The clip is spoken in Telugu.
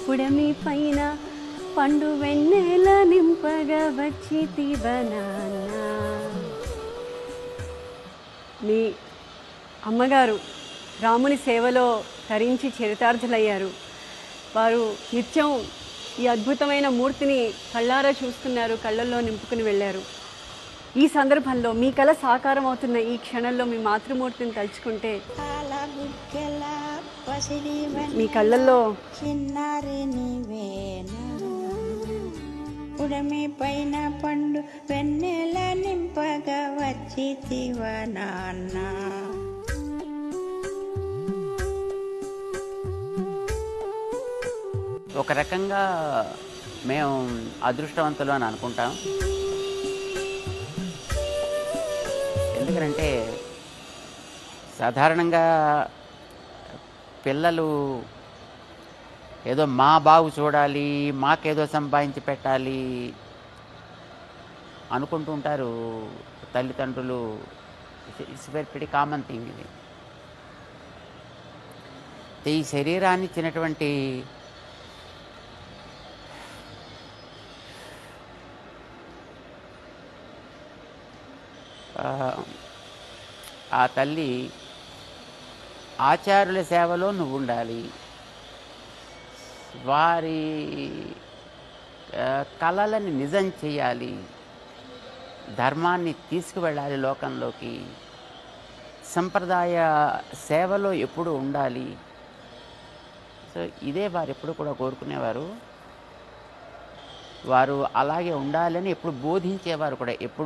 పుడమి పైన పండు వెన్నెల నింపగా వచ్చి నాన్న మీ అమ్మగారు రాముని సేవలో తరించి చరితార్థులయ్యారు వారు నిత్యం ఈ అద్భుతమైన మూర్తిని కళ్ళారా చూస్తున్నారు కళ్ళల్లో నింపుకుని వెళ్ళారు ఈ సందర్భంలో మీ కళ సాకారం అవుతున్న ఈ క్షణంలో మీ మాతృమూర్తిని తలుచుకుంటే పాల బుక్కెల పసిడి మీ కళ్ళల్లో చిన్నారి నీవేనా ఉడమి పైన పండు వెన్నెల నింపగా వచ్చి నాన్న ఒక రకంగా మేము అదృష్టవంతులు అని అనుకుంటాం ఎందుకంటే సాధారణంగా పిల్లలు ఏదో మా బాగు చూడాలి మాకేదో సంపాదించి పెట్టాలి అనుకుంటూ ఉంటారు తల్లిదండ్రులు it's very very common thing ఇది ఈ శరీరాన్ని ఇచ్చినటువంటి ఆ, ఆ తల్లి ఆచార్యుల సేవలో నువ్వు ఉండాలి వారి ఆ, కళలని నిజం చేయాలి ధర్మాన్ని తీసుకువెళ్ళాలి లోకంలోకి సంప్రదాయ సేవలో ఎప్పుడు ఉండాలి సో ఇదే వారు ఎప్పుడు కూడా కోరుకునేవారు వారు అలాగే ఉండాలని ఎప్పుడు బోధించేవారు కూడా ఎప్పుడు